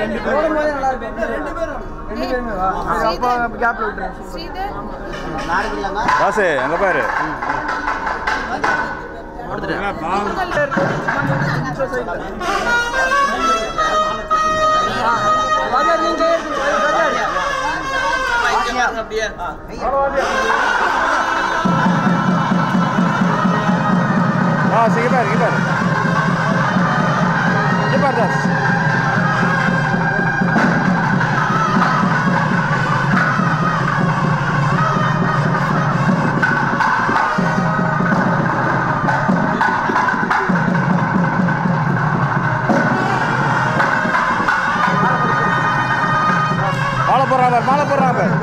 போடும்போதே நல்லா இருக்கும் ரெண்டு பேரும் ரெண்டு பேருமே வா அப்பா கேப்ல விட்டுறேன் ஸ்ரீதர் ராசு அங்கே பாரு பஜார் நீங்க பஜார் ராஸ் இங்கே பாரு இங்கே பாரு இங்கே பாரு ராஸ் மாலை போடுறான் பாரு மாலை போடுறான் பாரு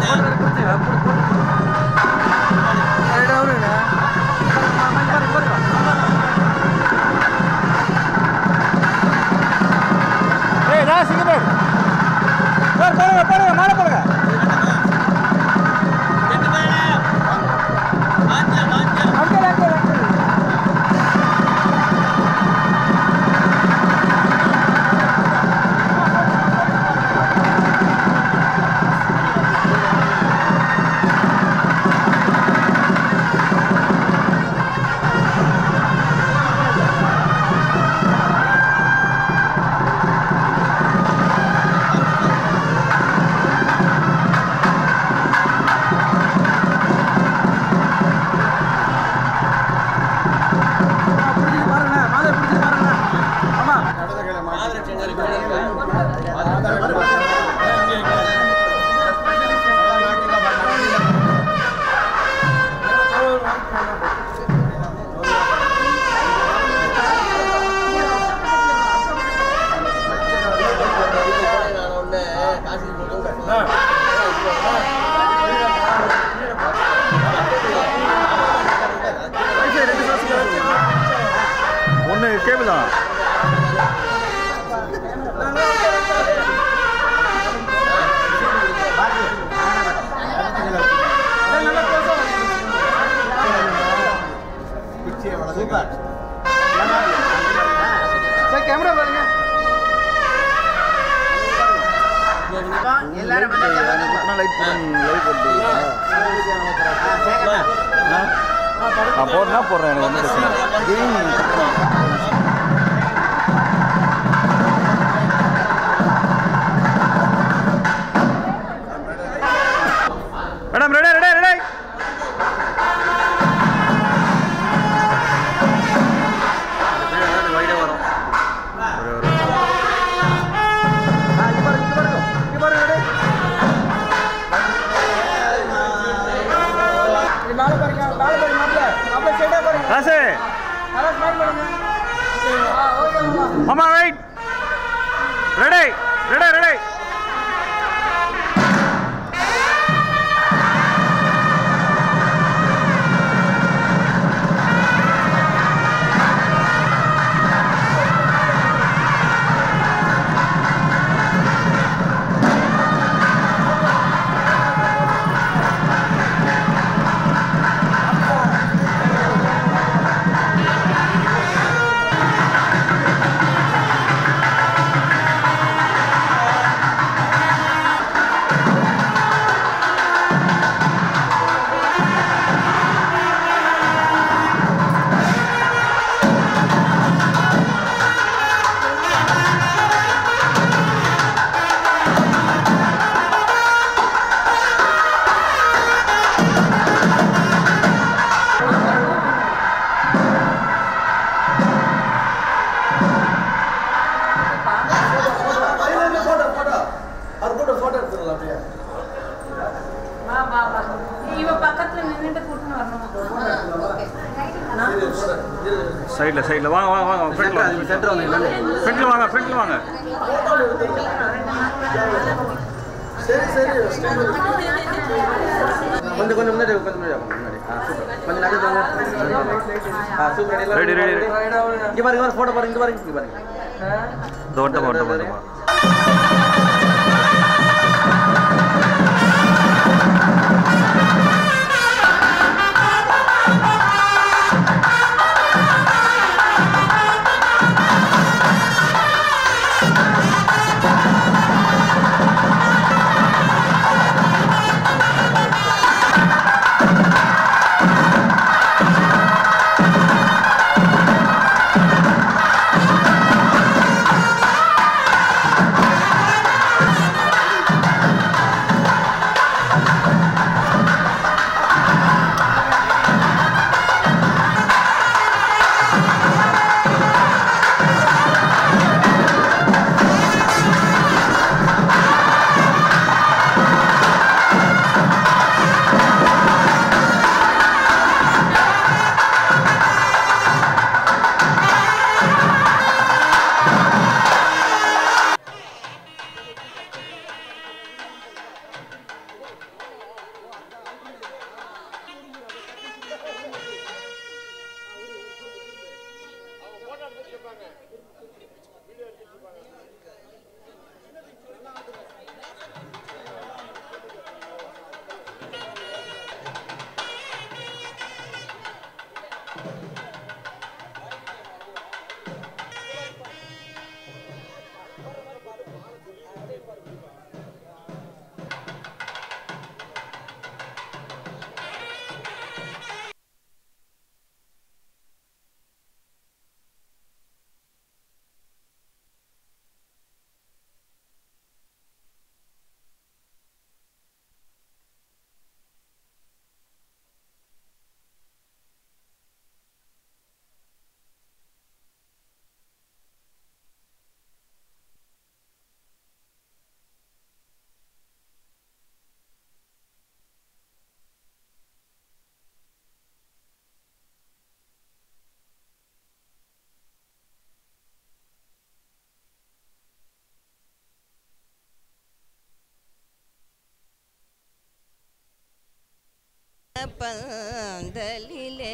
ரெண்டு அவருங்க ஏய் ராஸ் இங்கே பாரு பாரு போடுங்க போடுங்க மாலை போடுங்க அங்கே அங்கே அங்கே பிடிச்சி பாருங்க மாலை பிடிச்சி பாருங்க ஆமா ஒன்று கேபிள் தான் சார் கேமரா பாருங்க எல்லாரும் லைட் போட்டு லைட் போட்டு நான் போடுறேன்னா போடுறேன் எனக்கு ஒன்றும் பிரச்சனை இல்லை. மேடம் ரெடி ரெடி ரெடி ஆ, இங்க பாருங்க இங்க பாருங்க இங்க பாருங்க ரெடி இது மேல பாருங்க மேல பாருங்க மாப்ள மாப்ள சைடா பாருங்க ராசு நல்லா ஸ்மைல் பண்ணுங்க ஆ ஓகே மாமா மாமா வெயிட் ரெடி ரெடி ரெடி வா வா வா இவ பக்கத்துல நின்னுட்டு கூட்டின்னு வரணும் சைடில் சைடில் வாங்க வாங்க வாங்க ஃப்ரண்ட்ல வாங்க ஃப்ரண்ட்ல வாங்க ஃப்ரண்ட்ல வாங்க கொஞ்சம் கொஞ்சம் முன்னாடி கொஞ்சம் முன்னாடி வாங்க, முன்னாடி ஆ சூப்பர் கொஞ்சம் நகர்ந்து வாங்க ஆ சூப்பர் எல்லாம் Ready, ready, ready. இங்க பாருங்க இங்க போட்டோ பாருங்க இங்க பாருங்க இங்க பாருங்க தோட்டம் தோட்டம் தோட்டம் ஆ பந்தலிலே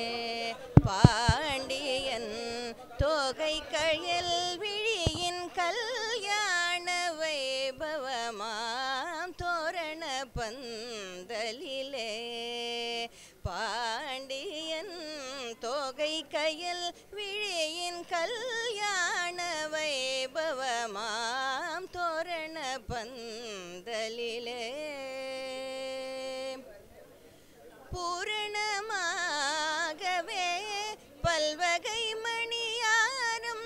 பாண்டியன் தோகை கயல் விழியின் கல்யாண வைபவமாம் தோரண பந்தலிலே பாண்டியன் தோகை கயல் விழியின் கல்யாண வைபவமாம் தோரண பந்தலிலே பூரணமாகவே பல்வகை மணியாரம்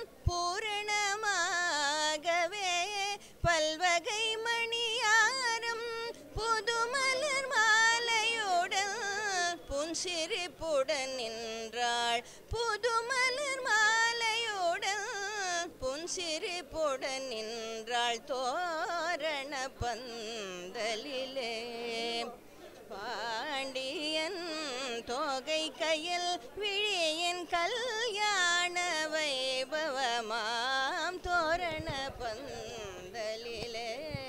பூரணமாகவே பல்வகை மணியாரம் புதுமலர் மாலையுடன் புன்சிரிப்புடன் நின்றாள் புதுமலர் மாலையுடன் புன்சிரிப்புடன் நின்றாள் தோரண பந்தலிலே பாண்டியன் தோகை கையில் விழியின் கல்யாண வைபவமாம் தோரண பந்தலிலே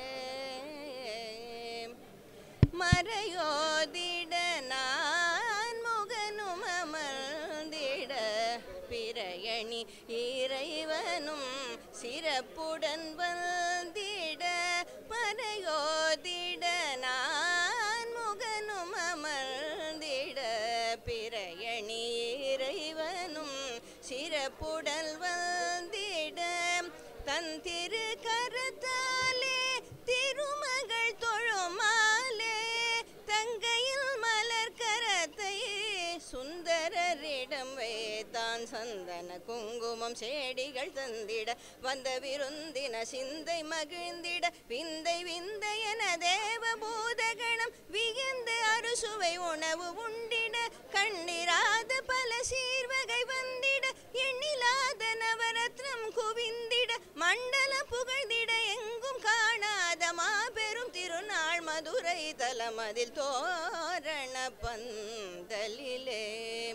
மறையோதிட நான் முகனும் அமர்ந்திட பிரயணி இறைவனும் சிறப்புடன் வந்திட மறையோதிட நான் முகனும் அமர்ந்திட பிரயணி இறைவனும் சிறப்புடன் வந்திட தன் திரு கரத்தாலே திருமகள் தொழுமாலே தங்கையில் மலர் கரத்தை சுந்தரரிடம் வைத்தான் சந்தன குங்குமம் செடிகள் தந்திட வந்த விருந்தின சிந்தை மகிழ்ந்திட விந்தை விந்தையன தேவ பூதகணம் வியந்து அறுசுவை உணவு உண்டிட கண்ணிராத பல சீர்வகை வந்திட எண்ணிலாத நவரத்னம் குவிந்திட மண்டல புகழ்ந்திட எங்கும் காணாத மாபெரும் திருநாள் மதுரை தலமதில் தோரண பந்தலிலே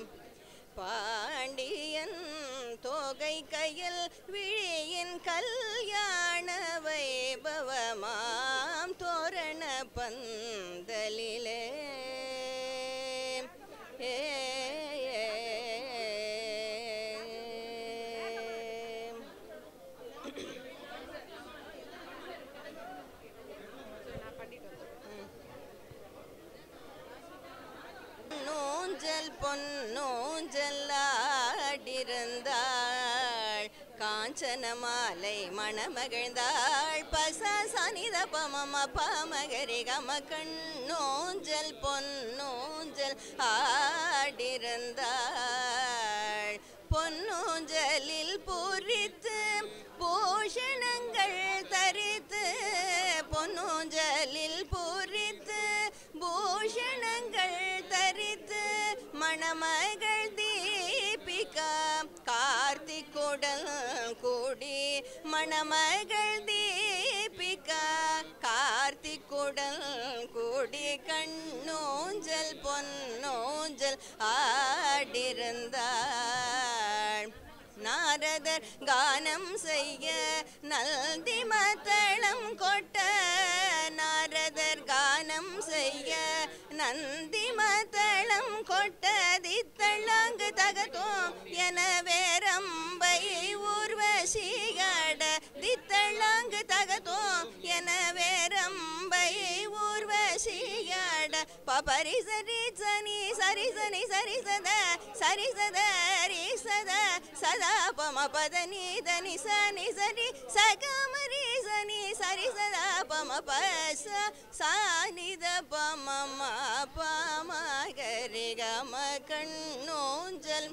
பாண்டியன் தோகை கையில் விழியின் கல்யாண வைபவமாம் தோரண பந்தலிலே ஏ நூஞ்சல் பொன்னூஞ்சல் ஆடிருந்தாள் காஞ்சன மாலை மணமகிழ்ந்தாள் பச சனித பமம பமகரி கம கண்ணூஞ்சல் பொன்னூஞ்சல் ஆடிருந்தாள் பொன்னூஞ்சலில் பூரித்து பூஷணங்கள் தரித்து பொன்னூஞ்சலில் பூரித்து பூஷணங்கள் தரித்து மணமகள் தீபிகா கார்த்திக்குடல் கூடி மணமகள் தீபிகா கார்த்திக்குடல் கூடி கண்ணூஞ்சல் பொன்னூஞ்சல் ஆடிருந்தாள் நாரதர் கானம் செய்ய நல்தி மத்தளம் கொட்ட நாரதர் கானம் செய்ய நந்தி மத்தளம் கொட்ட தித்தளாங்கு தகத்தோம் என வேரம்பை ஊர்வசிகட தித்தளாங்கு தகத்தோம் என வேரம்பை ஊர்வசிகட பபரி சரி சனி சரி சனி சரி சத சரி சத ரி சத சதா பம பத நீ தனி சனி சரி சகமரி சனி சரி சதா பம பச சானித பம ம பம கரி கம கண்ணூஞ்சல்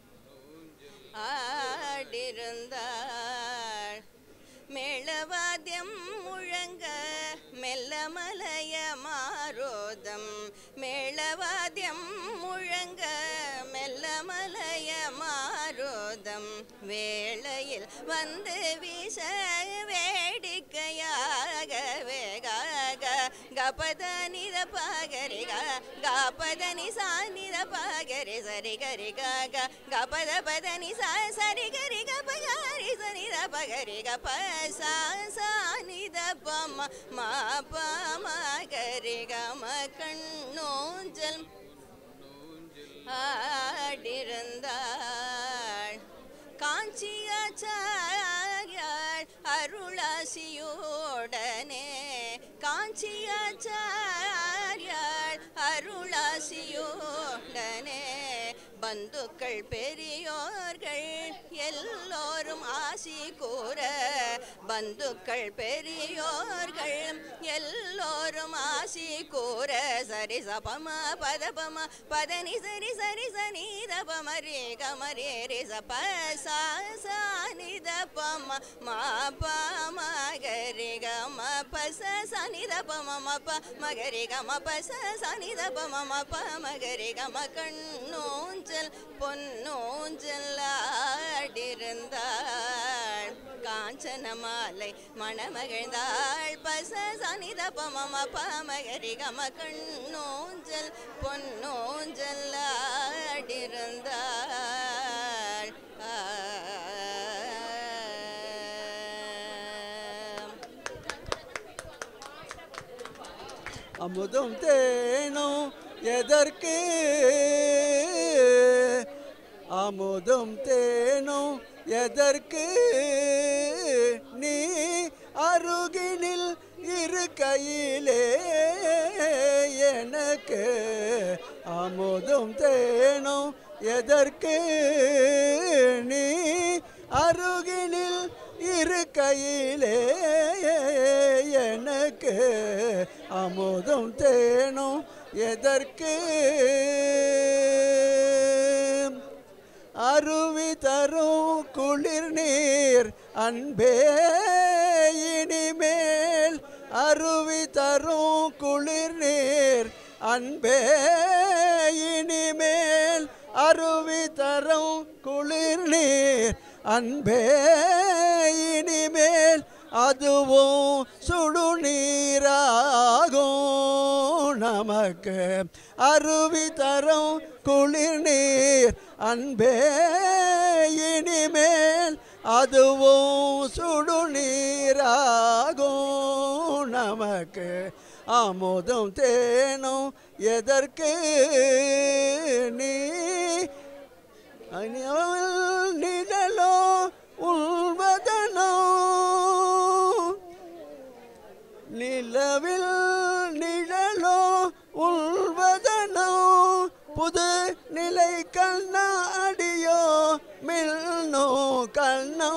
ஆடிருந்தாள் மேளவாத்தியம் முழங்க மெல்ல மலைய மாரோதம் மேளவாத்தியம் முழங்க மெல்ல மலைய மாரோதம் வேளையில் வந்து வீச வேடிக்கையாக வேகாக கபத நித பாகரி கபத நிசா நித பாகரி சரி கரி க கபத பத நிசா சரி கரி கபகாரி சனி ர பகரி க ப சா சா நித பம மா ப மகரி க ம கண்ணோஞ்சல் ஆடிருந்தாள் காஞ்சியாச்சாரியாள் அருளாசியோடனே காஞ்சியாச்சாரியாள் அருளாசியோடனே பந்துக்கள் பெரியோர்கள் எல்லோரும் ஆசி கூற பந்துக்கள் பெரியோர்கள் எல்லோரும் ஆசி கூற சரி சபம பதபம பதனி சரி சரி சனி தபம ரே கம ரே ரே சப சா சா நி தபம மா ப மகரி கம ப ச சனி தபம ம ப மகரி கம ப ச சனி தபம ம ப மகரி கம கண்ணூஞ்சல் பொன்னூஞ்சல் ஆடிருந்தாள் காஞ்சன மாலை மணமகிழ்ந்தாள் பச சனித பமம பமகரி கம கண்ணூஞ்சல் பொன்னூஞ்சல் ஆடிருந்தாள் ஆ. அமுதும் தேனும் எதற்கு அமுதும் தேனும் எதற்கு நீ அருகினில் இருக்கையிலே எனக்கு அமுதும் தேனும் எதற்கு நீ அருகினில் இருக்கையிலே எனக்கு அமுதும் தேனும் எதற்கு அருவி தரும் குளிர் நீர் அன்பே இனிமேல் அருவி தரும் குளிர் நீர் அன்பே இனிமேல் அருவி தரும் குளிர் நீர் அன்பே இனிமேல் அதுவும் சுடுநீராகும் நமக்கு அருவி தரும் குளிர் நீர் அன்பே இனிமேல் அதுவும் சுடுநீராகும் நமக்கு அமுதும் தேனும் எதற்கு நீ அணியவள் நிழலோ உள்வதனோ நிலவில் நிழலோ உள்வதனோ புது நிலை கண்ணாடியோ மில்னோ கண்ணோ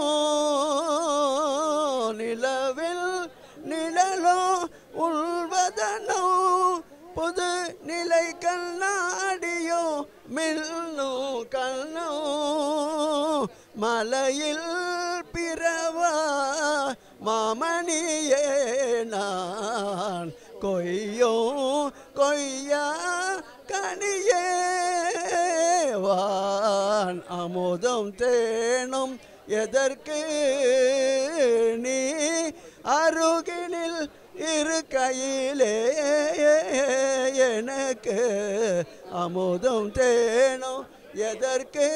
நிலவில் நிழலோ உள்வதனோ புது நிலை கண்ணாடியோ மில்னோ கண்ணோ மலையில் பிறவா மாமணியே நான் கொய்யோ கொய்யா கனியே வான் அமுதம் தேனும் எதற்கு நீ அருகினில் இருக்கையிலே எனக்கு அமுதம் தேனும் எதற்கு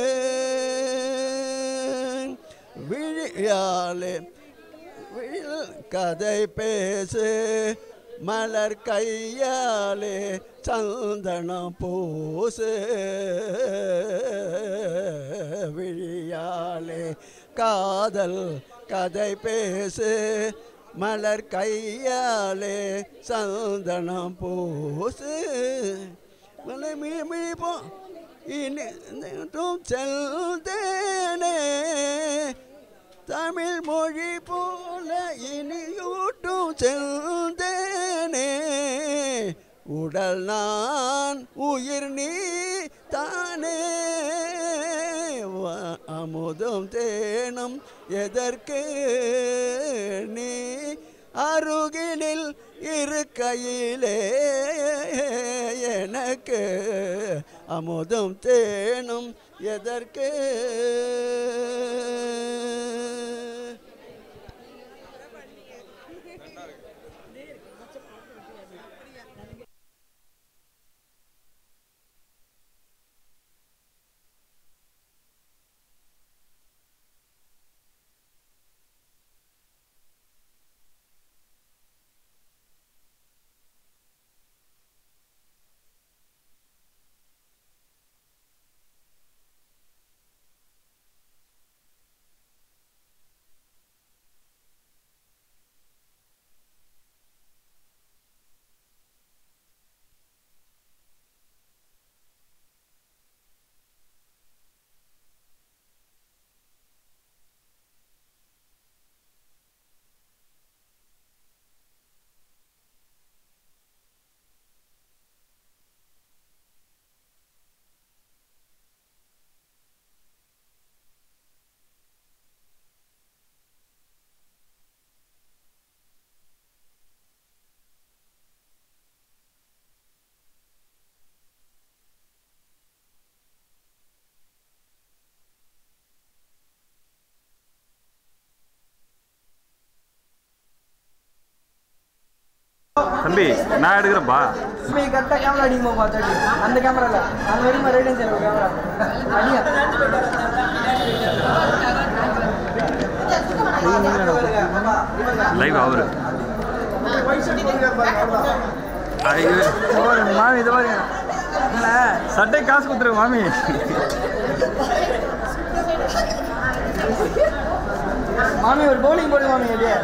விழியாலே விழில் கதை பேசு மலர் கையாலே சந்தனம் பூசு விழியாலே காதல் கதை பேசு மலர் கையாலே சந்தனம் பூசு மலை மிழி மிழிப்போம் இன்னும் செல்தேனே தமிழ் மொழி போல இனியூட்டும் செல்தேனே உடல் நான் உயிர் நீ தானே வா- அமுதும் தேனும் எதற்கு நீ அருகினில் இருக்கையிலே எனக்கு அமுதும் தேனும் எதற்கு தம்பி நான் எடுக்கிறேன்ப்பா சுமி கரெக்டாக கேமரா அடிக்குமா பார்த்தாடி அந்த கேமரா இல்லை அந்த வரைக்கும் ரைட் ஹேண்ட் சைடில் கேமரா அடியா லைவ் அவரு ஐயோ ஓ, மாமி இது பாருங்க இல்லை சட்டை காசு கொடுத்துரு மாமி மாமி ஒரு பவுலிங் போடு மாமி அப்படியே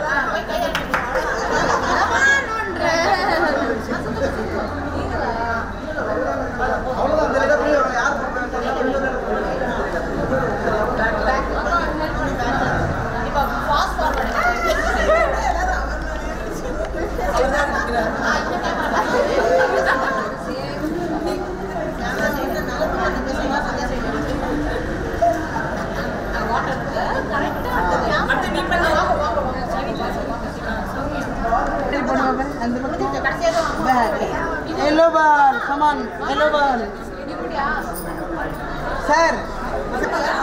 Hello ball, come on, hello ball. Sir.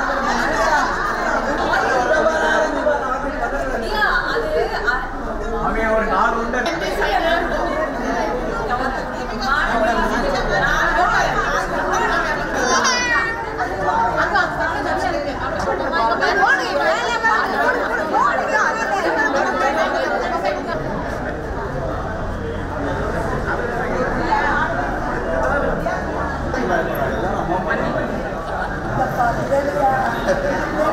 ஆ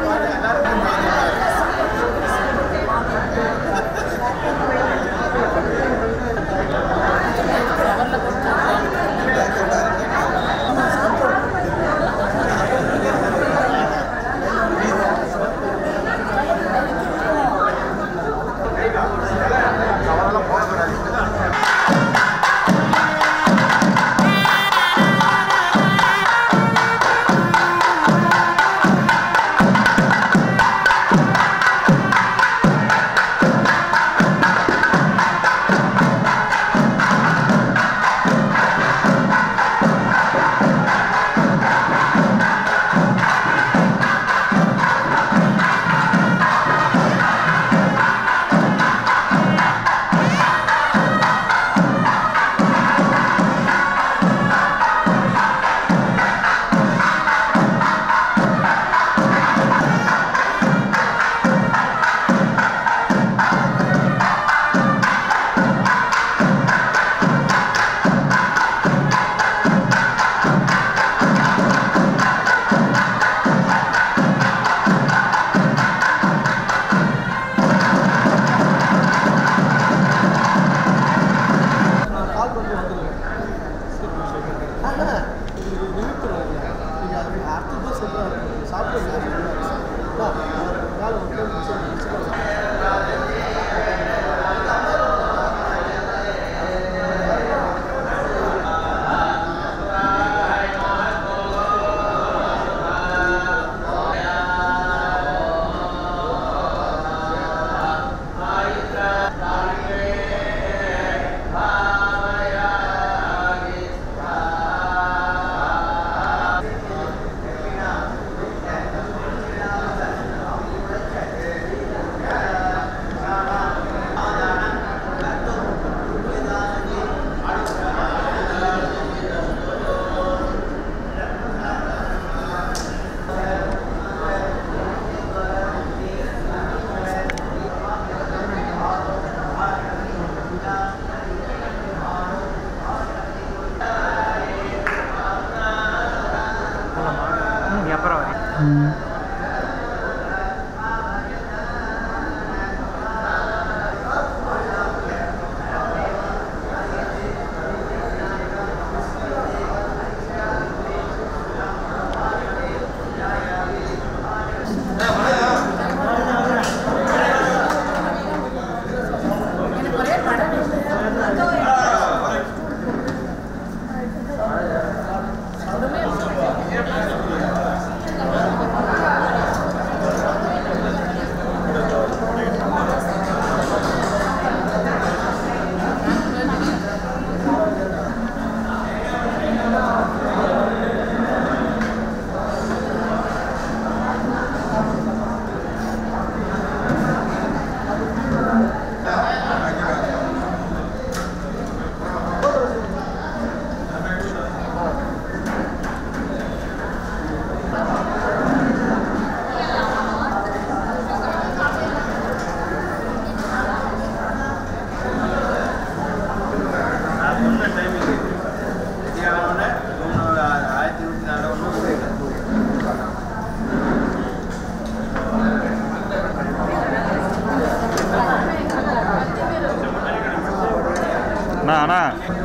அண்ணா அண்ணா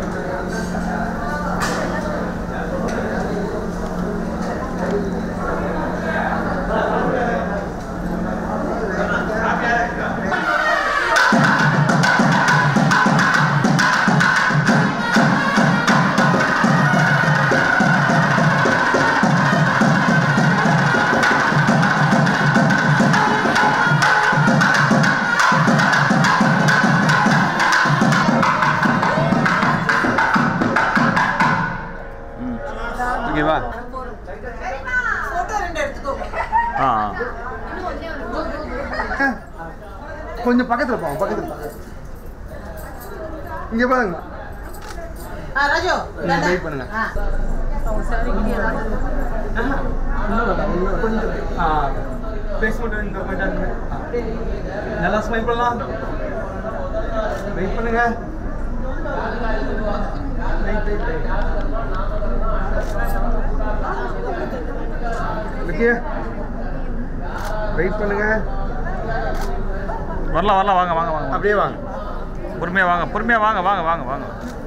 ஓகேவா ஆ ஆ. கொஞ்சம் பக்கத்தில் போங்க பக்கத்தில் இங்கே பாருங்க வெயிட் பண்ணுங்க பேஸ்மெண்ட் இங்க கொஞ்சம் நல்லா ஸ்மைல் பண்ணலாம் வெயிட் பண்ணுங்க wait wait wait okay wait பண்ணுங்க வரலாம் வரலாம் வாங்க வாங்க வாங்க அப்படியே வாங்க பொறுமையாக வாங்க பொறுமையாக வாங்க வாங்க வாங்க வாங்க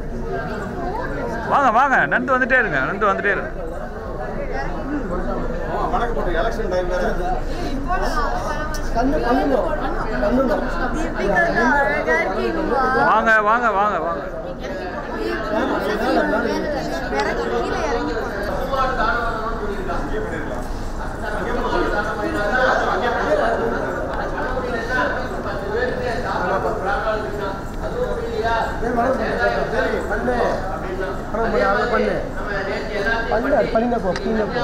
வாங்க வாங்க நண்டு வந்துட்டே இருங்க நண்டு வந்துட்டே இருங்க வணக்கம் போட்டு எலெக்ஷன் டைம் வேற வாங்க வாங்க வாங்க வாங்க பண்ணு பண்ணு அது பண்ணிங்க போ கீழே போ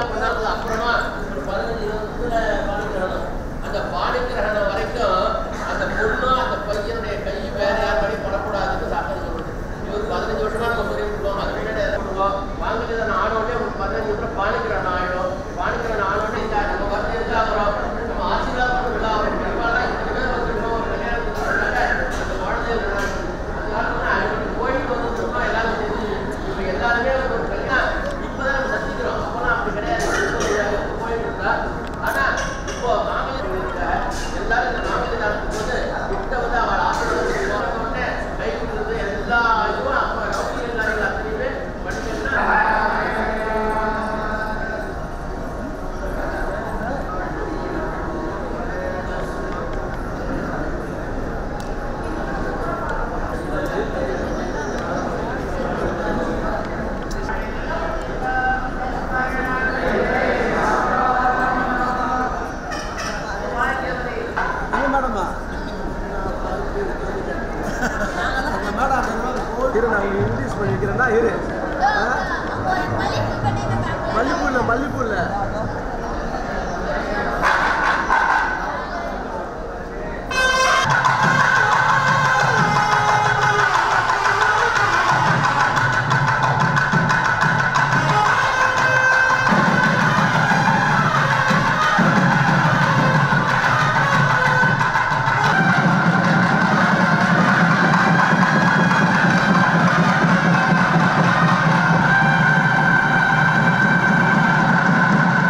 அந்த பாணிகிரகணம் வரைக்கும் அந்த பொண்ணு அந்த பையனுடைய கை வேற யார் வழி படக்கூடாதுன்னு சாஸ்திரம் சொல்லுது இவர் பதினஞ்சு வருஷமா நம்ம சொல்லி கொடுப்போம் அது முன்னாடி எதை பண்ணுவோம் வாங்கிட்டு ஆனோடனே ஒரு பதினஞ்சு வருஷம் பாணிகிரகணம் ஆயிடும் பாணிகிரகணம் ஆனோடனே இந்த நம்ம வந்து இருந்தாகிறோம் நம்ம ஆசீர்வாதம் விழா வரும் பெரும்பாலும் இத்தனை பேர் வந்துருக்கோம் ஒரு கல்யாணத்துக்கு வந்தாங்க அந்த குழந்தைய அதனால கோயில் வந்துருக்கோம் எல்லாரும் தெரிஞ்சு இப்போ எல்லாருமே ஒரு கல்யாணம் இப்போதான் நம்ம சந்திக்கிறோம் அப்போலாம் அப்படி கிடையாது கோயில் இருந்தா ஆனா இப்போ மாமல்லி எல்லாரும் இந்த மாமல்லி நடக்கும்போது கிட்ட வந்து அவள் ஆசீர்வாதம் உடனே கை கொடுத்தது எல்லா இதுவும் அப்போ ரவுடி எல்லாரும் அத்தனையுமே பண்ணிக்கலாம் எங்க மேடமா மேடம் இரு நான் உங்களுக்கு இன்ட்ரடியூஸ் பண்ணிக்கிறேன்னா இரு மல்லிப்பூல மல்லிப்பூல ஆ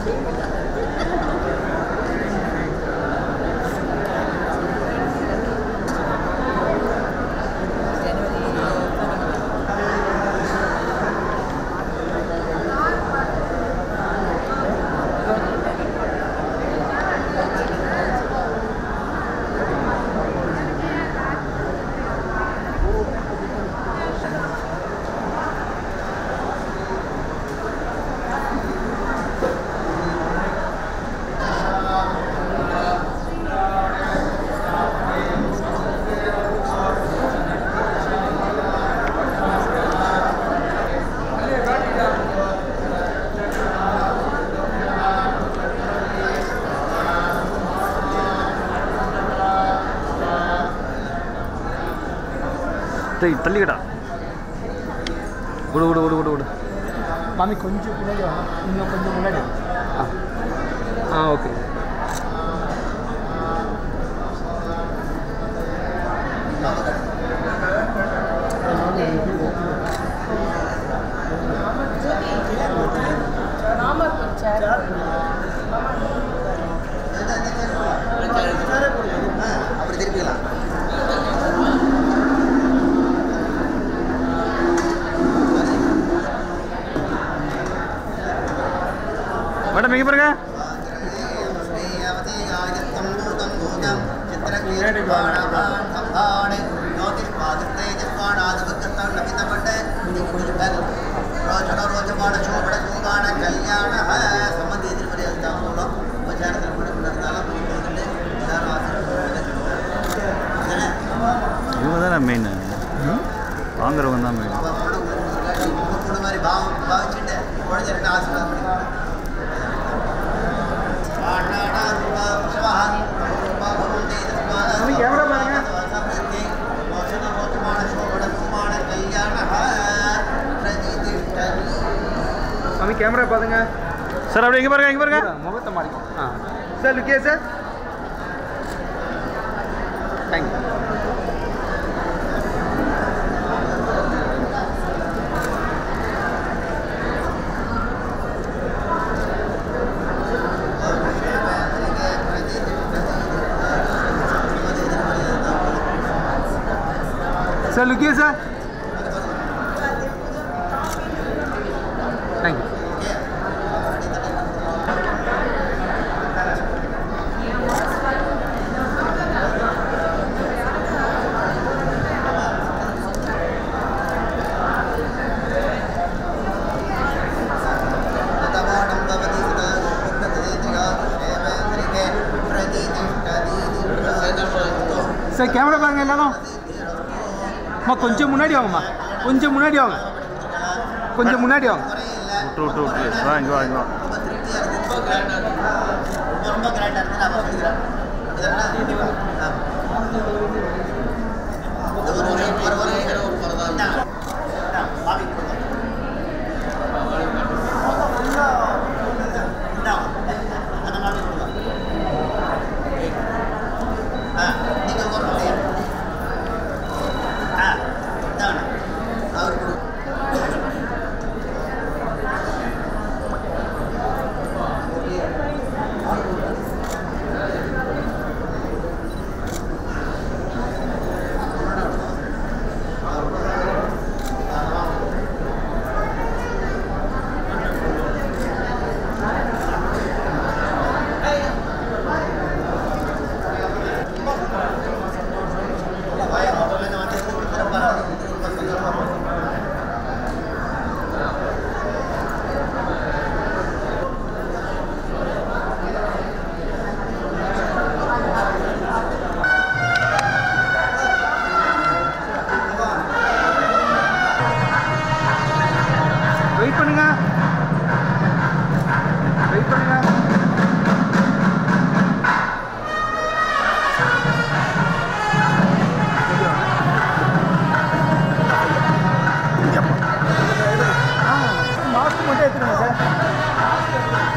டேய் தள்ளிக்கடா விடு விடு விடு விடு விடு மாமி கொஞ்சம் முன்னாடி வாங்க இன்னும் கொஞ்சம் முன்னாடி ஆ ஆ ஓகே அப்படி திருப்பிக்கலாம் மேடம் எங்கே பாருங்க கல்யாண சம்பந்தி எதிர்மறை அதுதான் மூலம் உபச்சாரத்தில் கூட இருந்தாலும் எல்லாரும் ஆசீர்வாதம் இவங்க தானே மெயின் வாங்குறவங்க தான் மெயின் பொண்ணு மாதிரி பாவம் பாவிச்சுட்டு குழந்தை ரெண்டு ஆசீர்வாதம் பண்ணிக்கலாம் கேமரா பாருங்க மாமி கேமரா பாருங்க சார் அப்படியே இங்கே பாருங்க இங்கே பாருங்க முகத்தை மாறிக்கும் ஆ sir look here sir thank you sir look here sir thank you sir camera பாருங்க எல்லாரும் அம்மா கொஞ்சம் முன்னாடி வாங்கம்மா கொஞ்சம் முன்னாடி வாங்க கொஞ்சம் முன்னாடி வாங்க விட்டு விட்டு விட்டு வா இங்கே வா இங்கே வா ரொம்ப கிராண்டாக இருந்து நான் படிக்கிறேன் இதெல்லாம் ஒரு ஒரு ஒரு ஒரு இந்தா. இந்தா, பாவி கொடுங்க. இந்தா, அந்த மாதிரி கொடுங்க. ஆ, நீங்க ஒரு முடியா ஆ இந்தாங்க அவர் கொடு வெயிட் பண்ணுங்க வெயிட் பண்ணுங்க மாஸ்க் மட்டும் எடுத்துருங்க சார்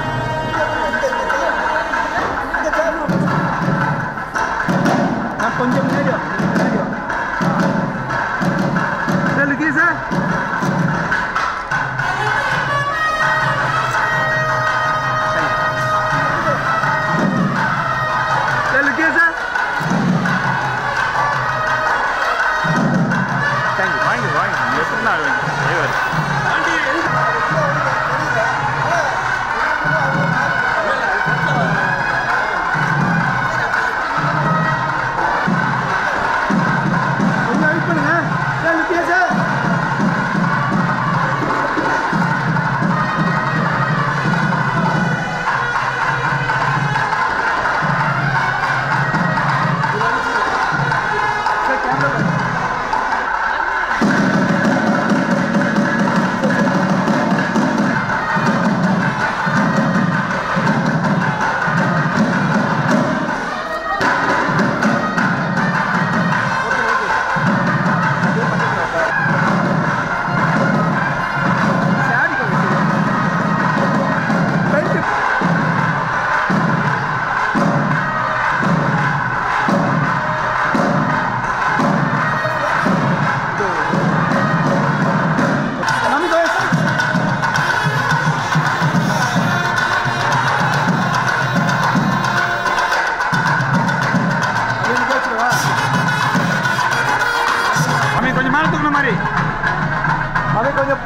நான் கொஞ்சம் முன்னாடி வா, முன்னாடி வா. Sir look here sir Thank you. கொஞ்சம்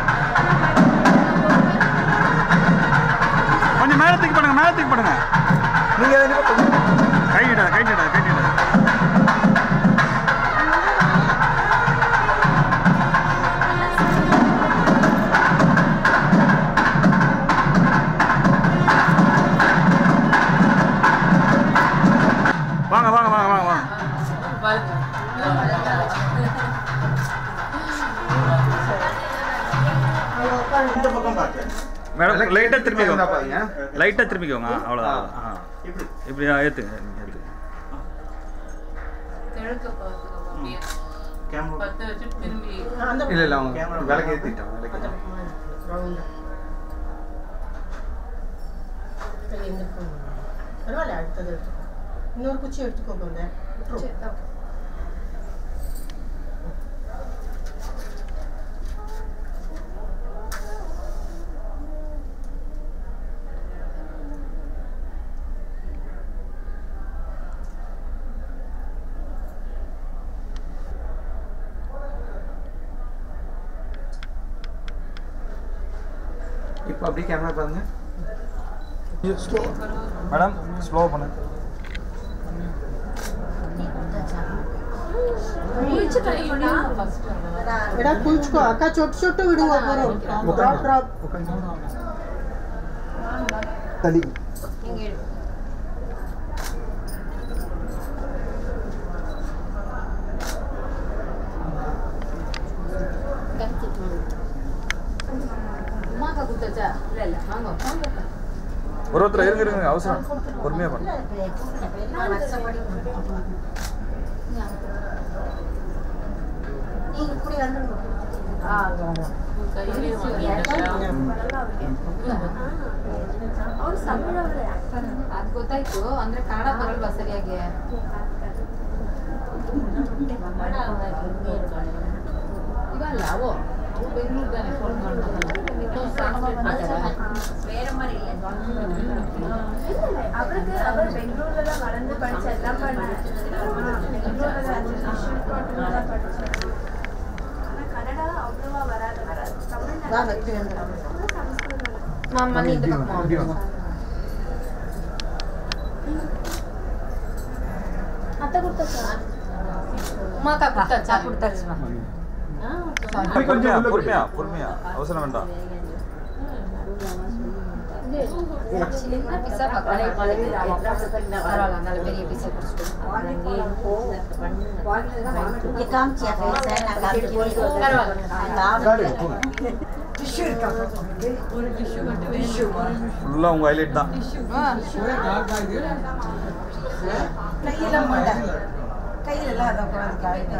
கொஞ்சம் மேலே தூக்கி பண்ணுங்க மேலே தூக்கி பண்ணுங்க நீங்கள் ரெண்டு பேரும் கொஞ்சம் கை நீடாத கை நீடாத கை நீடாத வாங்க வாங்க வாங்க வாங்க வாங்க இந்த பக்கம் பாத்து மேடம் லைட்டாக திரும்பிக்கோங்க இருந்தா பாருங்க. லைட்டாக திரும்பிக்கோங்க அவ்வளோதான் ஆ இப்படி இப்படி ஆ, ஏற்றுங்க நீங்கள் ஏற்றுங்க கிழக்க பார்த்துக்கோ அப்படியே கேமரா பத்து வச்சுட்டு திரும்பி இல்ல இல்ல அவங்க விளக்கு ஏத்திட்டான் விளக்கு ஏத்திட்டான். பரவாயில்ல அடுத்தது எடுத்துக்கோ இன்னொரு குச்சி எடுத்துக்கோ போங்க இப்போ அப்படியே கேமரா பாருங்க மேடம் ஸ்லோ பண்ணு எடா குளிச்சுக்கோ அக்கா சொட்டு சொட்டு விடுங்க போறோம் ட்ராப் ட்ராப் தள்ளி அம்மாக்கா குத்தாச்சா இல்ல இல்ல வாங்க வாங்க ஒரு ஒருத்தர் இருங்க இருங்க அவசரம் பொறுமையாக பண்ணு கையிலே வாங்கிட்டா ಅದು ಗೊತ್ತಾಯ್ತು ಅಂದ್ರೆ ಕನ್ನಡ ಬರಲ್ವಾ ಸರಿಯಾಗಿ ಇವಲ್ಲ ಅವು ಅವು ಬೆಂಗಳೂರು ತಾನೆ ಫೋನ್ வேற மாதிரி இல்ல அவருக்கு அவர் பெங்களூர்ல தான் வளர்ந்து படிச்சு எல்லாம் பண்ணாரு பெங்களூர்ல தான் படிச்சாரு ஆனா கன்னடா அவ்வளவா வராது வராது தமிழ்நாடு ಮಾಮ ನಿಂದು அப்படி வாங்க. அத்தை கொடுத்தா ಮಾಕ ಕೊಡ್ತಾ ಚಾ ಕೊಡ್ತಾರೆ பொறுமையா பொறுமையா பொறுமையா அவசரம் வேண்டாம் சின்ன பீஸா பக்கத்துல பரவாயில்ல நல்ல பெரிய பீஸா ஃபுல்லாக உங்கள் ஹைலைட் தான் கையில மாட்டா கையில எல்லாம் அதை உட்காந்து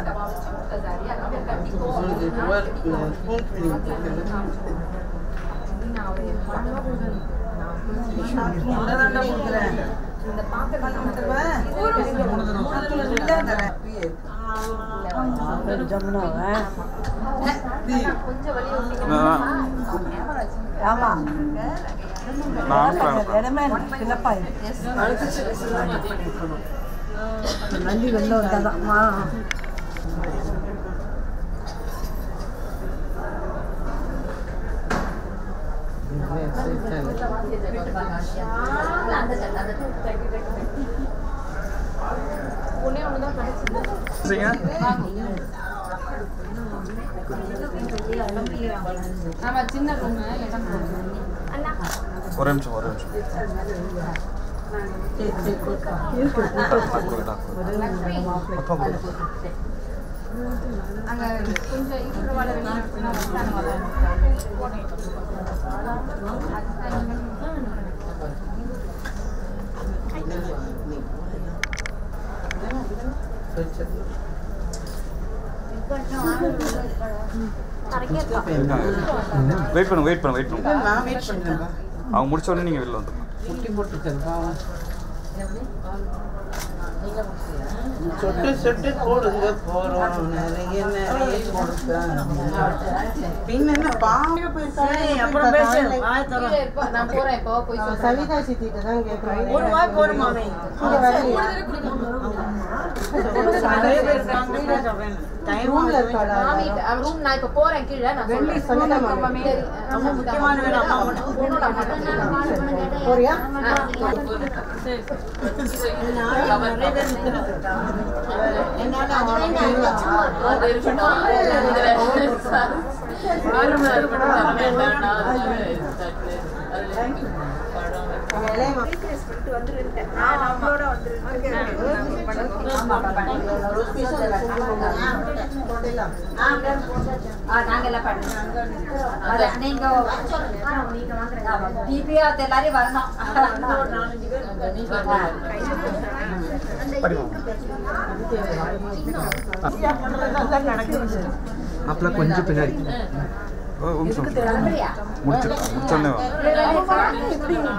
இந்த பாத்திரம் கொஞ்சம் வழி நான் ஆமா நான் அனுப்புறேன் இடமே இல்லப்பா நன்றி வெளில வந்தாதான் ஒண்ணே ஒண்ணுதான் படிச்சது சரிங்க ஆமா சின்ன ரூம் இடம் போடுறோம் ஒரு நிமிஷம் ஒரு நிமிஷம் அங்க கொஞ்சம் இருக்கிற வாழ வெளியே வெயிட் பண்ணுங்க வெயிட் பண்ணுங்க வெயிட் பண்ணுங்க நான் வெயிட் பண்றேன்ப்பா அவங்க முடிச்ச உடனே நீங்கள் வெளில வந்துடணும் முட்டி போட்டுருக்கேன் பாவம் சொட்டு சொட்டு கொடுங்க போறோம் நிறைய நிறைய கொடுத்தாங்க பின்ன என்ன பாம்பு சரி, அப்புறம் பேசு. வாயை திற. கீழே இருப்பா, நான் போறேன் இப்போ போய் சொல்றேன். சவிதா சித்திட்ட தான் கேட்கணும் ஒரு வாய் போடுமா அவன்? இங்க வரலையா? நிறைய பேர் இருக்காங்க. ரூம்ல இருக்காளா மாமி, அவ room நான் இப்ப போறேன் கீழே, நான் வெள்ளி சொல்றேன். சவிதா மாமி. சரி, ரொம்ப முக்கியமான வேலை அம்மா மட்டும். உன்னோட அம்மா மட்டும். போறியா அது இருக்கட்டும். பாருங்க, அது கூட வர வேண்டாம்னா, நான் அவங்களோட டிபிஆர் எல்லாரையும் வரணும் மாப்பிள்ள கொஞ்சம் பின்னாடி ஒரு நிமிஷம் கிளம்புறியா? முடிச்சு முடிச்சோடனே வா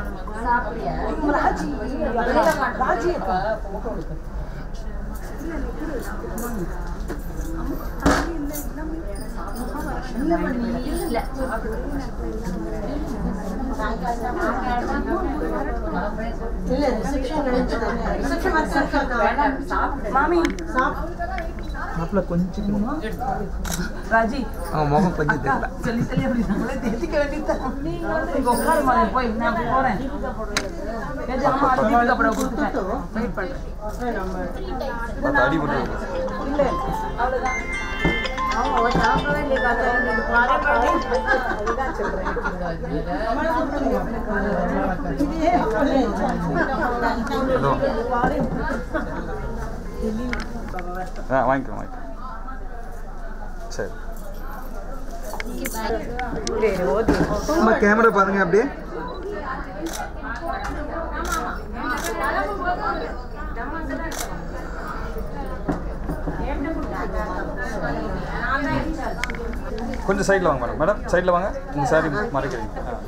இல்ல ரிசப்ஷன் நினைச்சேன் ரிசப்ஷன் மாதிரி மாமி மாப்பிள்ள கொஞ்சம் பின்னாடி. ராஜி அவன் முகம் கொஞ்சம் தெரியல சொல்லி சொல்லி அப்படி நம்மளே தெரிஞ்சுக்க வேண்டியதுதான் இங்க உட்காரு மாதிரி போய் நான் போறேன் ஏஜ் அம்மா அது தீபிகா படம் கொடுத்துட்டேன் வெயிட் பண்றேன் பார்த்து அடிபட்டு இல்ல அவ்வளவுதான் ஹலோ ஆ வாங்கிக்கலாம் வாங்கிக்கலாம் சரி அம்மா கேமரா பாருங்க அப்படியே கொஞ்சம் சைடில் வாங்க மேடம் மேடம் சைடில் வாங்க உங்கள் சாரி மறைக்கிறீங்க ஆ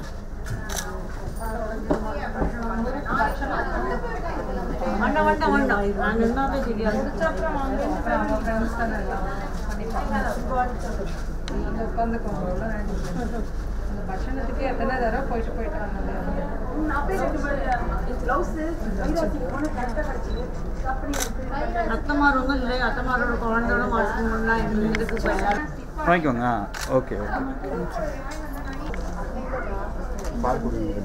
வேண்டாம் வேண்டாம் வேண்டாம் நான் நின்னாதான் தெரியாது பட்சணத்துக்கு எத்தனை தடவை போயிட்டு போயிட்டு வந்தது அத்தமாரவங்க இல்லை அத்தமாரோட குழந்தையோட மாட்டோம்னா எங்களுக்கு பயன் வாங்கிக்கோங்க ஆ ஓகே ஓகே பால் குடிங்க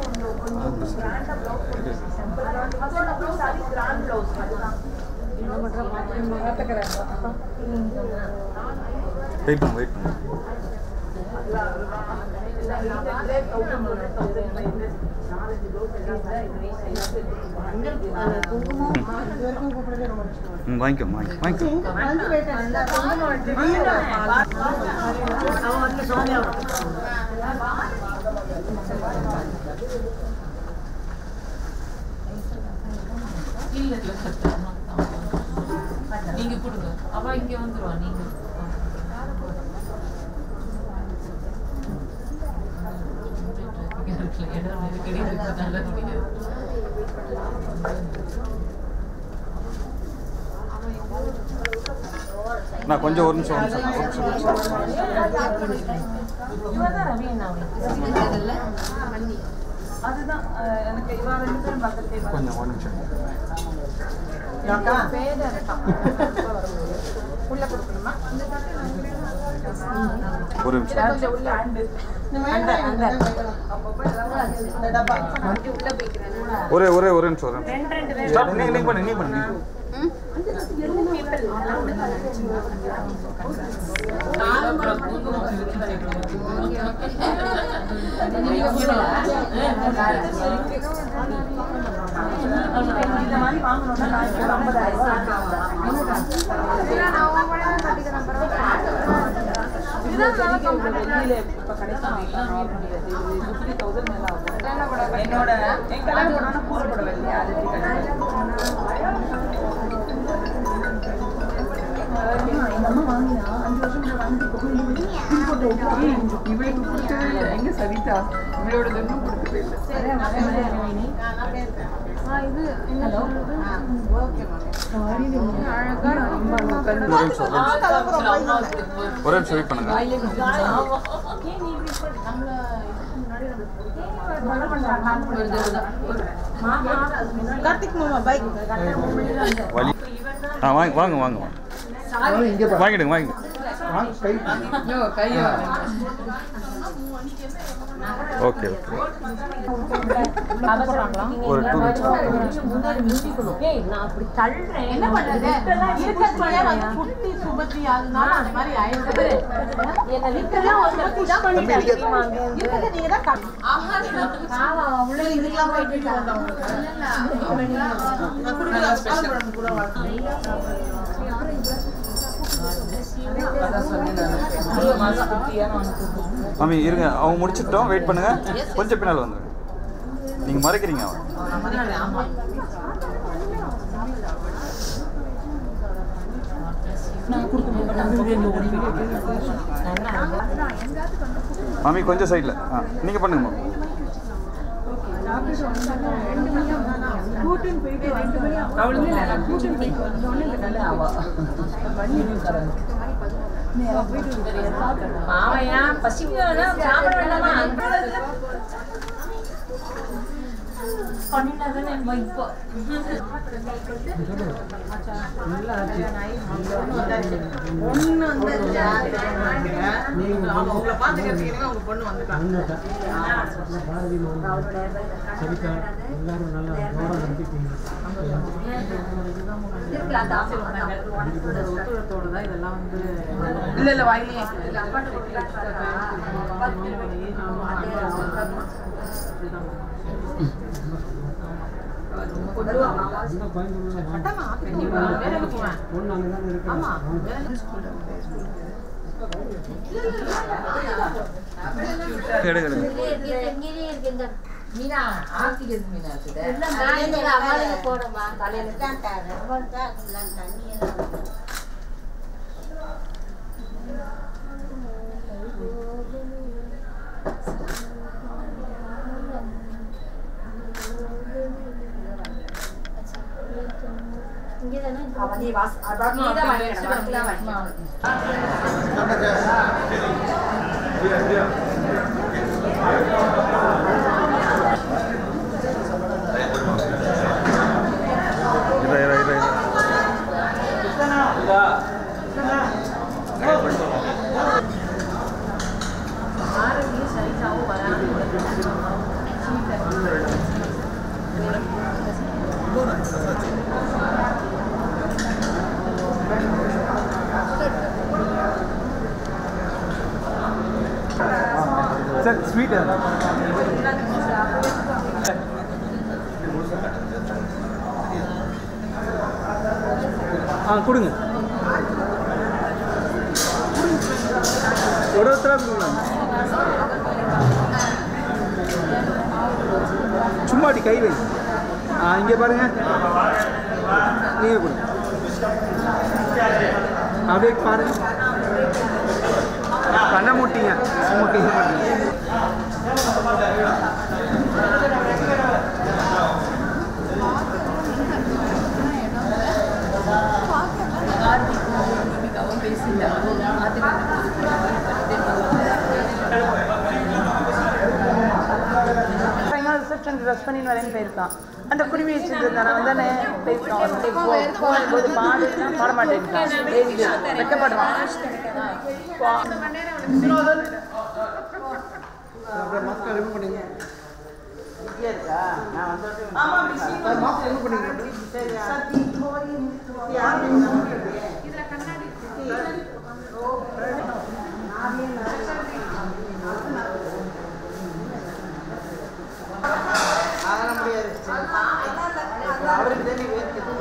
வெயிட் பண்ணு வெயிட் பண்ணு ம் வாங்கிக்கோ வாங்கி வாங்கிக்கோ இல்ல இல்ல கட்டணும். நீங்க கொடுங்க அவ இங்க வந்துருவா நீங்க இடம் நெருக்கடி இருக்கிறதால முடியாது நான் கொஞ்சம் ஒரு நிமிஷம் ஒரு நிமிஷம் ஒரு நிமிஷம் ஒரு நிமிஷம் இவதான் ரவி அண்ணா அதுதான் அஹ், எனக்கு இவா ரெண்டு பேரும் பக்கத்துல கொஞ்சம் ஒரு நிமிஷம் உள்ள கொடுக்கணுமா ஒரு நிமிஷம் கொஞ்சம் உள்ள அண்டு அந்த அந்த இந்த டப்பா உள்ள போய்க்கிறேன் ஒரே ஒரே ஒரு நிமிஷம் ஒரு நிமிஷம் ரெண்டு ரெண்டு பேர் ஸ்டாப் நீ நீ பண்ணு நீ பண்ணு நீ பண்ணு. இந்த மாதிரி வாங்கணும்னா நான் இப்போ ஐம்பதாயிரம் வெளியில இப்ப கிடைக்கும் ஃபிஃப்டி தௌசண்ட் மேல ஆகும் என்னோட என் கல்யாணம் பண்ணோன்னா பூர புடவை இல்லையா அது எப்படி இவளுக்கு கொடுத்தது எங்க சவிதா இவளோட இன்னும் கொடுத்து ப்ளீஸ் ஒரு நிமிஷம் ஒரு நிமிஷம் வெயிட் பண்ணுங்க கார்த்திக் மாமா பைக் வலி ஆ வாங்க வாங்க வாங்க வாங்க வாங்கிடுங்க வாங்கிடுங்க ஓகே ஓகே ஒரு டூ என்ன பண்றது இருக்கிறதுலயே வந்து குட்டி சுபத்தி அதனால அந்த மாதிரி ஆயிடுது என்ன விட்டுலாம் ஒரு சுபத்தி தான் பண்ணிட்டாங்க இருக்கிறது நீங்க தான் கம்மி. உள்ள இதுக்கெல்லாம் போயிட்டு மாமி இருங்க அவங்க முடிச்சிட்டோம் வெயிட் பண்ணுங்க கொஞ்சம் பின்னால் வந்துருங்க நீங்க மறைக்கிறீங்க அவன் மாமி கொஞ்சம் சைடில் ஆ நீங்கள் பண்ணுங்க மாமி மாமையா பசிக்குதுன்னா சாப்பிட வேண்டாமா பண்ணினாதானே இப்போ ஒண்ணு வந்து நீங்க அவங்க உங்களை பாத்துக்கிறதுக்கு உங்க பொண்ணு வந்துட்டாங்க ஒத்துழைப்போட தான் இதெல்லாம் வந்து இல்ல இல்ல வாயிலே எடுங்க எடுங்க மீனா ஆர்த்திக்கு எது மீனா இருக்குது போடுமா தலையில அவன் நீ வாஸ் அதான் நீ தான் வாங்கிக்கணும் வாங்கிக்கலாம் வாங்கிக்கலாம் இரு இரு இரு இரு சார் ஸ்வீட் ஆ கொடுங்க ஒரு ஒருத்தராக கொடுக்கலாம் சும்மா அப்படி கை வை ஆ இங்கே பாருங்க நீங்கள் கொடுங்க அப்படியே பாருங்க கண்ணை மூட்டிங்க சும்மா கை மாட்டீங்க ரிசப்ஷன் ட்ரெஸ் பண்ணி வரேன்னு போயிருக்கான் அந்த குருவி வச்சிருந்தான வந்தானே போயிருக்கான் போகும்போது பாடுனா பாட மாட்டேங்கிறான் வெட்டப்படுறான் மாஸ்க் ரிமூவ் பண்ணுங்க மாஸ்க் ரிமூவ் பண்ணுங்க அதெல்லாம் முடியாது அவருக்கு தெரிஞ்சு வேர்க்குது.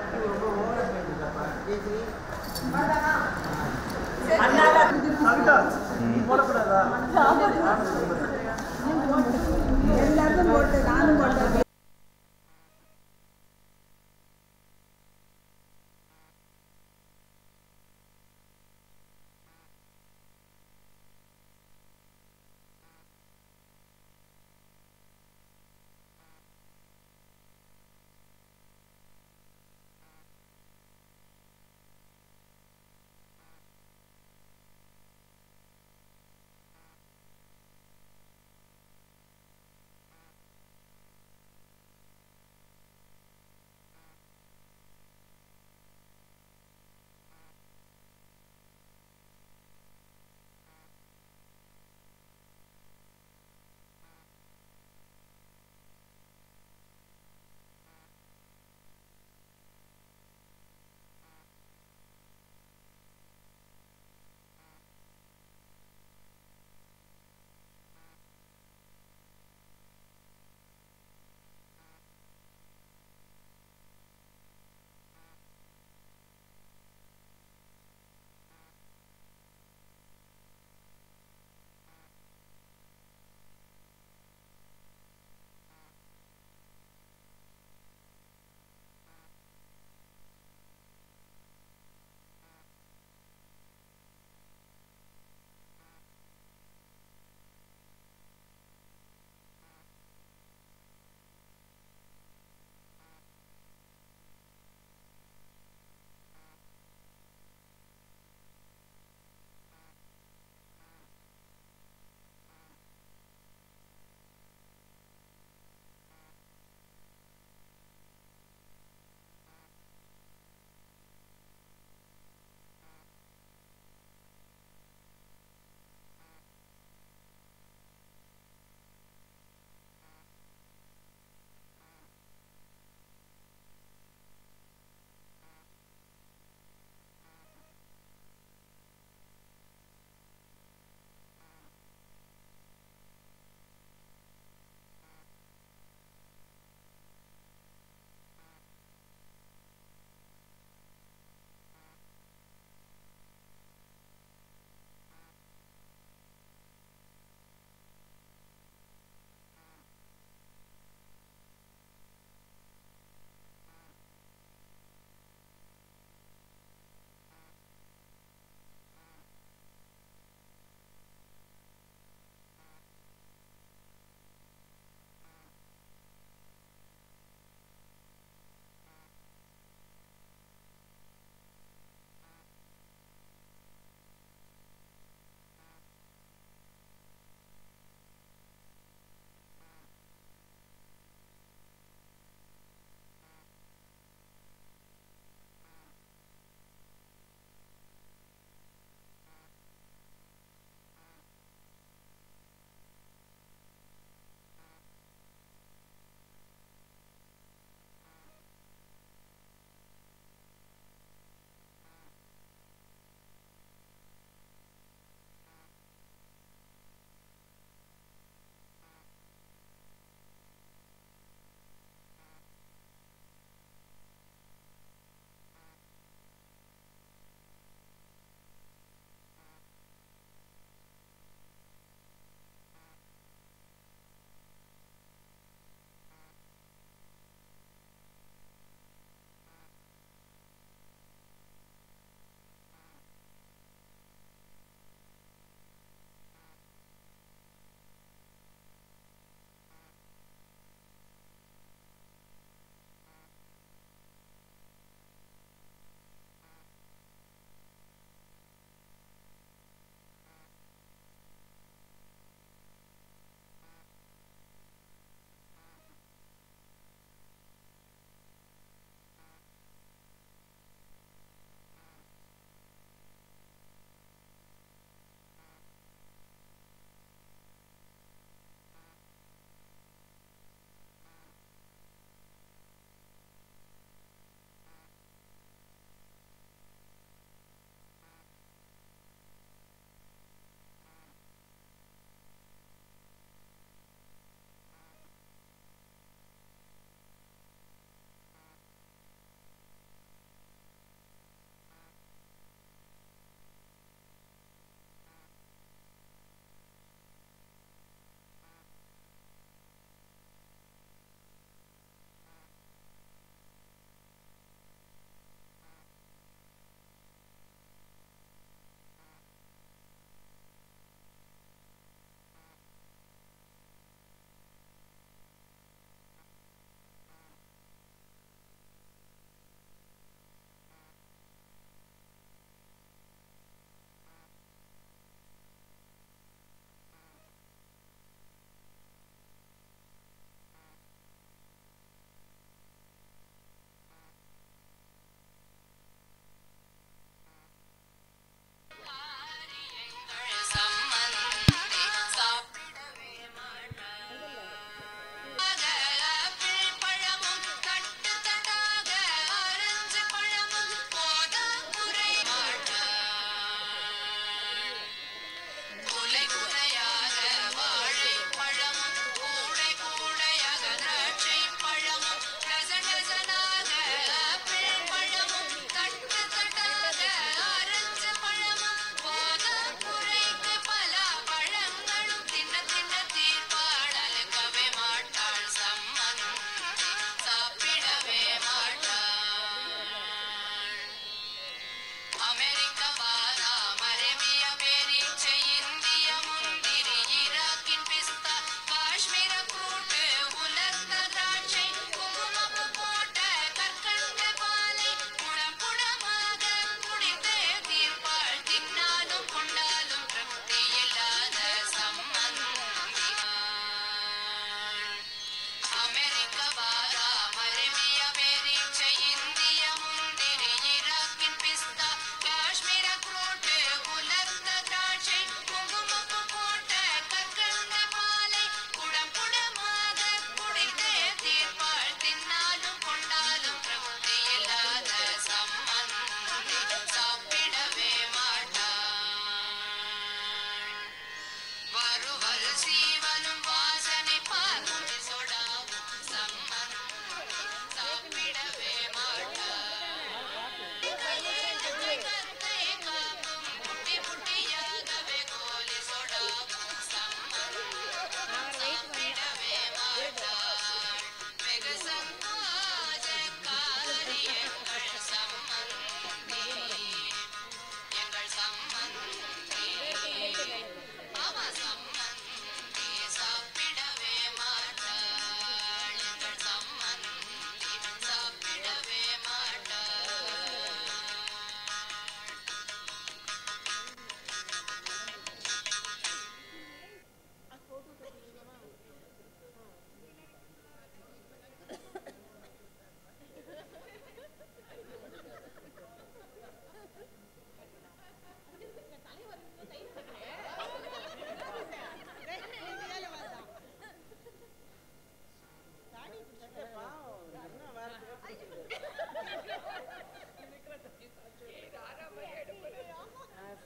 ஜெயஸ்ரீ. எல்லாரும் போட்டு நானும் போட்டேன்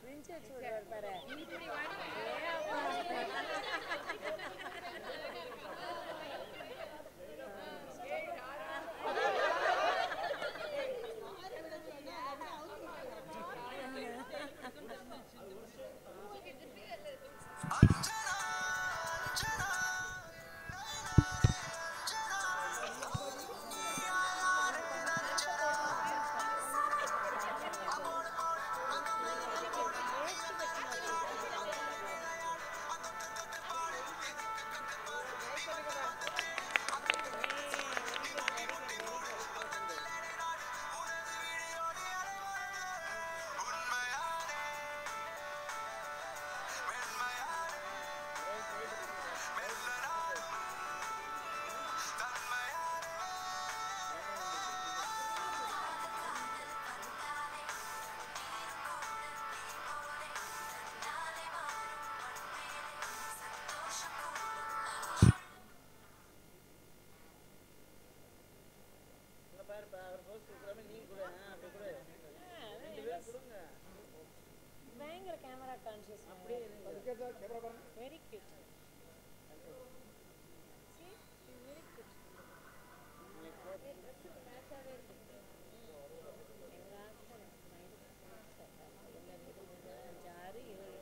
பயங்கர camera conscious very cute very cute மேட்சாகவே இருக்கு எங்க ஆக்டர் அஞ்சாறு ஏழு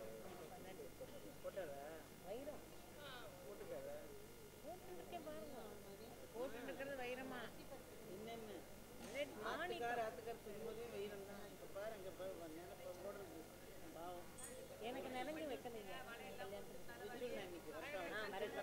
வைரம் போட்டுருக்கேன் பாருங்க போட்டுருக்கிறது வைரமா என்னென்ன மாணிக்கம். ஆத்துக்கார் ஆத்துக்கார் சொல்லும்போதே வெயிரம் தான் இப்போ பாரு அங்கே நினைப்ப போடுறது பாவம் எனக்கு நினைஞ்சு வைக்கலைங்க கல்யாணத்துக்கு வச்சுருந்தேன் இன்னைக்கு ஆ வரட்டும்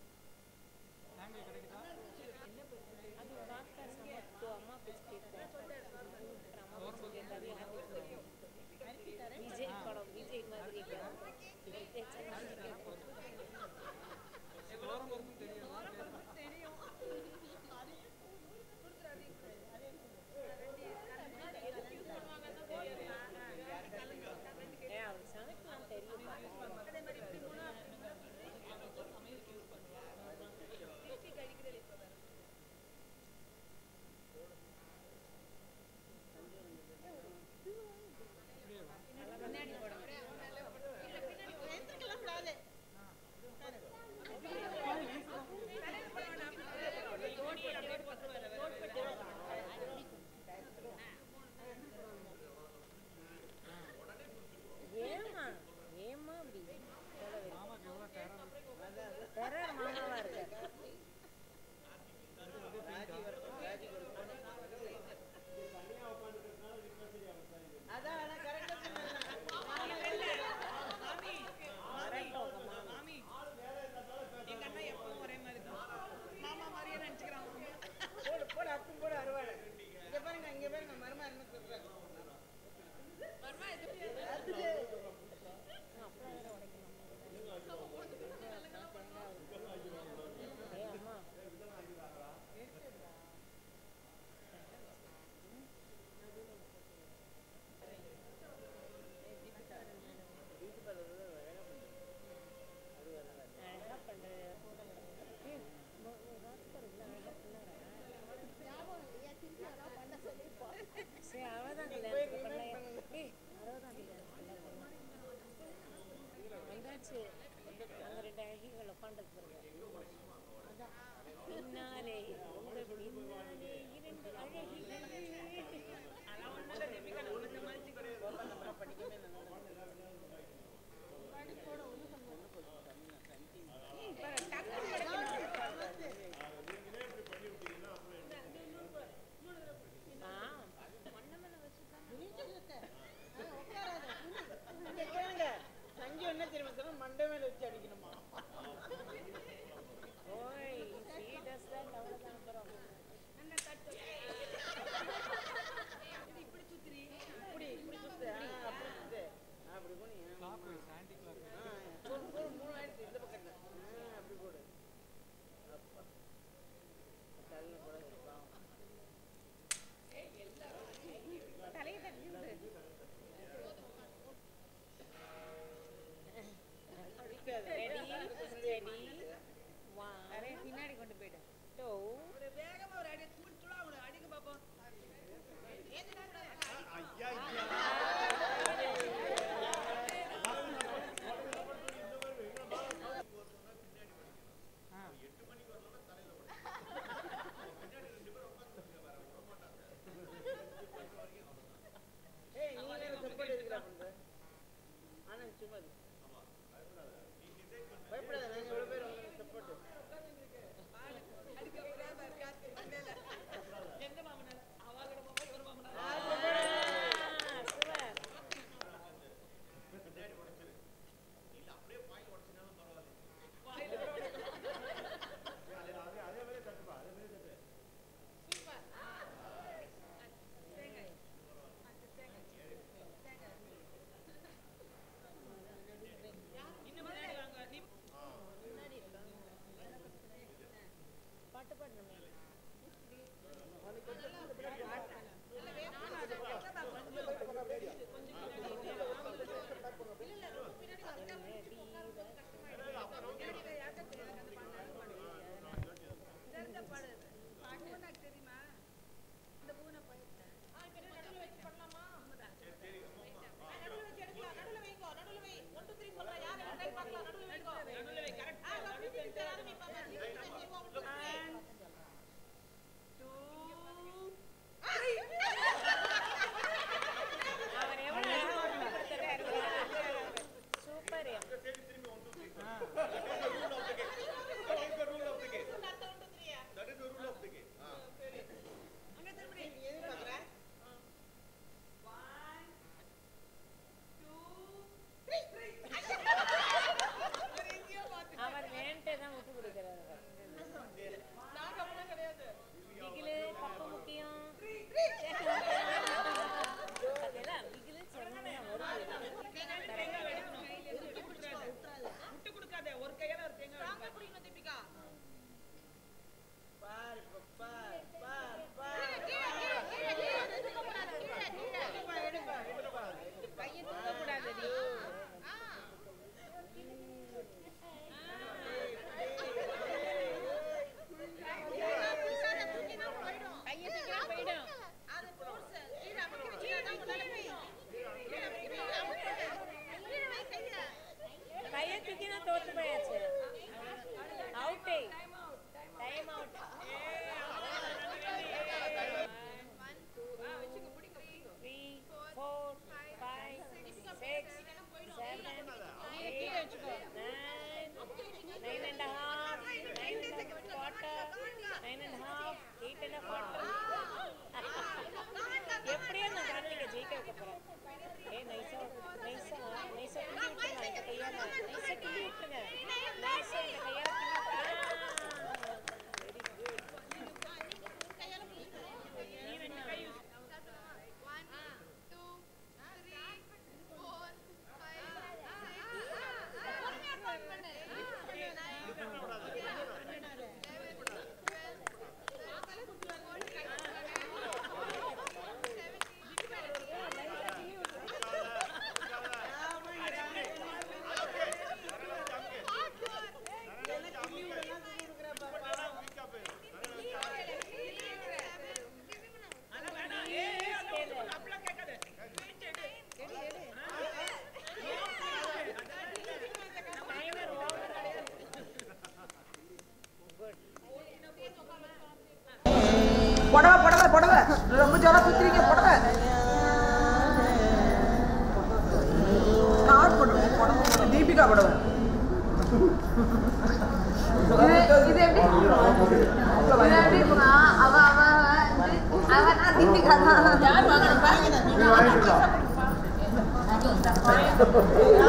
அது டாக்டர் சமத்து அம்மா பேச்சு கேட்பேன் அவர் வேண்டே தான் விட்டு கொடுக்குறாரு பிகிலு பப்பு முக்கியம் பார்த்தீங்களா? பிகிலு சொன்னோன்னே வருது. விட்டு கொடுக்காத ஒரு கையால ஒரு தேங்காய் பிடிக்கணும் தீபிகா பார் பார் பார் பார் பையன் தூக்க கூடாது பையன் தூக்கினா போயிடும் பையன் தூக்கினா தோத்து போயாச்சு அவுட்டே time out three four five six seven eight nine nine and half nine and quarter nine and half eight and quarter எப்படியோ நான் கார்த்திகை ஜெயிக்க வைக்க போறேன் ஏய் நைஸா நைஸா நைஸா கிள்ளி விட்டுருங்க இந்த கையால நைஸா கிள்ளி விட்டுருங்க நைஸா இந்த கையால கிள்ளி வெரி குட் நீ வேணா புடவை புடவை புடவை ரொம்ப ஜோரா சுத்துறீங்க புடவை நான் பண்ணுவேன் புடவை தீபிகா புடவை இது இது எப்படி இது எப்படி இருக்குன்னா, அவ அவ அவ அவ நான் தீபிகா தான் யார் வாங்கணும்